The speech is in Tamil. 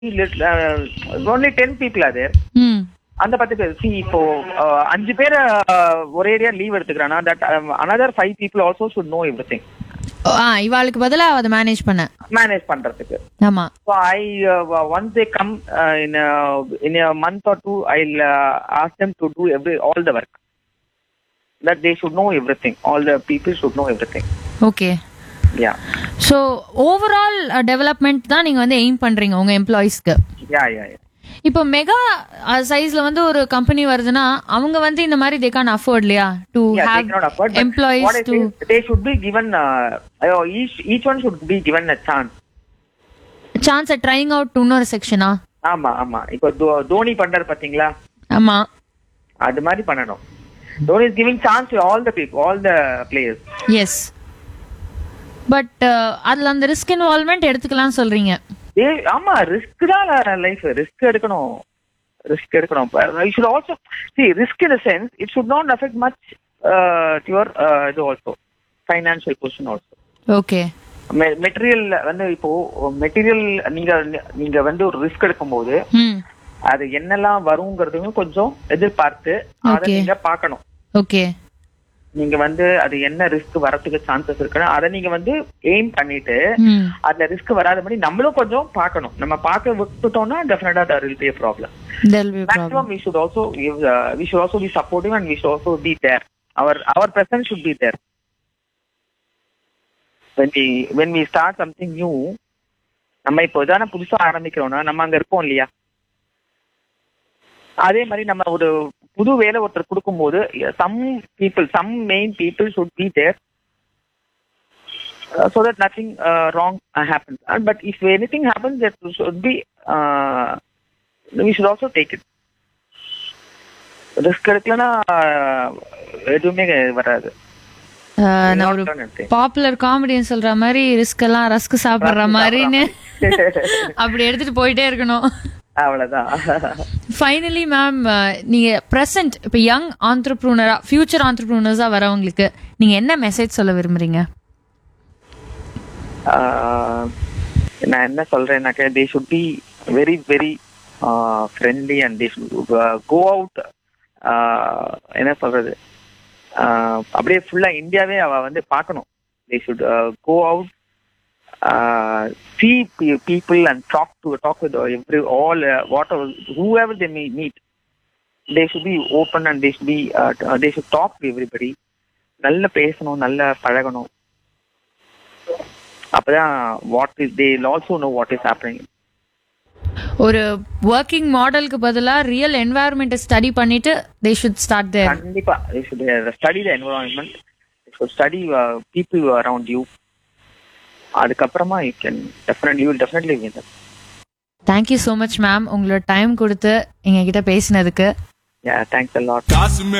only 10 people are there ம் அந்த பத்து பேர் சி இப்போ uh, அஞ்சு பேர் uh, ஒரே ஏரியா லீவ் எடுத்துக்கிறானா that another five people also should know everything ஆ இவாளுக்கு பதிலா அதை மேனேஜ் பண்ண மேனேஜ் பண்றதுக்கு ஆமா So I uh, once they come uh, in a, in a month or two, I'll uh, ask them to do every all the work. That they should know everything. All the people should know everything. Okay Yeah, so overall development தான் நீங்க வந்து எய்ம் பண்றீங்க உங்க எம்ப்ளாயீஸ்க்கு yeah, yeah. yeah. இப்போ மெகா சைஸ்ல வந்து ஒரு கம்பெனி வருதுன்னா அவங்க வந்து இந்த மாதிரி தே கான் அஃபோர்ட் இல்லையா to Yeah, they have cannot afford. But what I employees to think, they should be given. Uh, uh, each each one should be given a chance. Chance trying out இன்னொரு செக்ஷனா ஆமா ஆமா இப்போ தோ- தோனி பண்றாரு பாத்தீங்களா ஆமா அது மாதிரி பண்ணணும் Dhoni is giving chance to all the people all the players yes but அதுல அந்த ரிஸ்க் இன்வால்மெண்ட் எடுத்துக்கலாம் சொல்றீங்க ஏ ஆமா ரிஸ்க் தான் லைஃப் ரிஸ்க் எடுக்கணும் ரிஸ்க் எடுக்கணும் you should also see risk in sense it should not affect much your இது also financial position also okay material வந்து இப்போ மெட்டீரியல் நீங்க நீங்க வந்து ஒரு ரிஸ்க் எடுக்கும்போது ம் அது என்னெல்லாம் வருங்கிறதும் கொஞ்சம் எதிர்பார்த்து அதை Okay. நீங்க பார்க்கணும் ஓகே நீங்க வந்து அது என்ன ரிஸ்க் வரதுக்கு சான்சஸ் இருக்குன்னு அதை நீங்க வந்து எய்ம் பண்ணிட்டு ம் அதுல ரிஸ்க் வராதபடி நம்மளும் கொஞ்சம் பார்க்கணும் நம்ம பார்க்க விட்டுட்டோம்னா டெஃபினட்டா there will be a problem there'll be problem maximum we should also give uh, we should also be supportive and we should also be there our our presence should be there when we when we start something new நம்ம இப்போ தானே புதுசா ஆரம்பிக்கிறோம்னா நம்ம அங்க இருப்போம் இல்லையா அதே மாதிரி நம்ம ஒரு புது வேலை ஒருத்தர் கொடுக்கும்போது some people some main people should be there so that nothing uh, wrong uh, happens. And, but if anything happens, that should be uh, we should also take it. Risk எடுக்கலன்னா எதுவுமே வராது நான் ஒரு பாப்புலர் காமெடியன் சொல்ற மாதிரி ரிஸ்க் எல்லாம் ரஸ்க் சாப்பிடுற மாதிரின்னு அப்படி எடுத்துட்டு போயிட்டே இருக்கணும் அவ்வளவுதான் ஃபைனலி மேம் நீங்க பிரசன்ட் இப்ப யங் ஆண்டர்ப்ரூனரா ஃபியூச்சர் ஆண்டர்ப்ரூனர்ஸா வரவங்களுக்கு நீங்க என்ன மெசேஜ் சொல்ல விரும்புறீங்க ஆஹ் நான் என்ன சொல்றேன்னாக்க they should be very very friendly and they should go out என்ன சொல்றது ஆஹ் அப்படியே ஃபுல்லா இந்தியாவே அவ வந்து பார்க்கணும் they should go out see pe- people and talk to talk with every all uh, whatever whoever they may meet they should be open and they should be uh, t- uh, they should talk to everybody நல்ல பேசணும் நல்ல பழகணும் அப்பதான் what is they also know what is happening ஒரு ஒர்க்கிங் மாடலுக்கு பதிலா ரியல் என்வாயர்மெண்ட் ஸ்டடி பண்ணிட்டு தே ஷுட் ஸ்டார்ட் தேர் கண்டிப்பா they should uh, study the environment they should study uh, people around you அதுக்கப்புறமா you can definitely you definitely win thank you so much ma'am உங்களோட டைம் கொடுத்து எங்க கிட்ட பேசினதுக்கு யா தேங்க்ஸ் அ லாட் காசுமே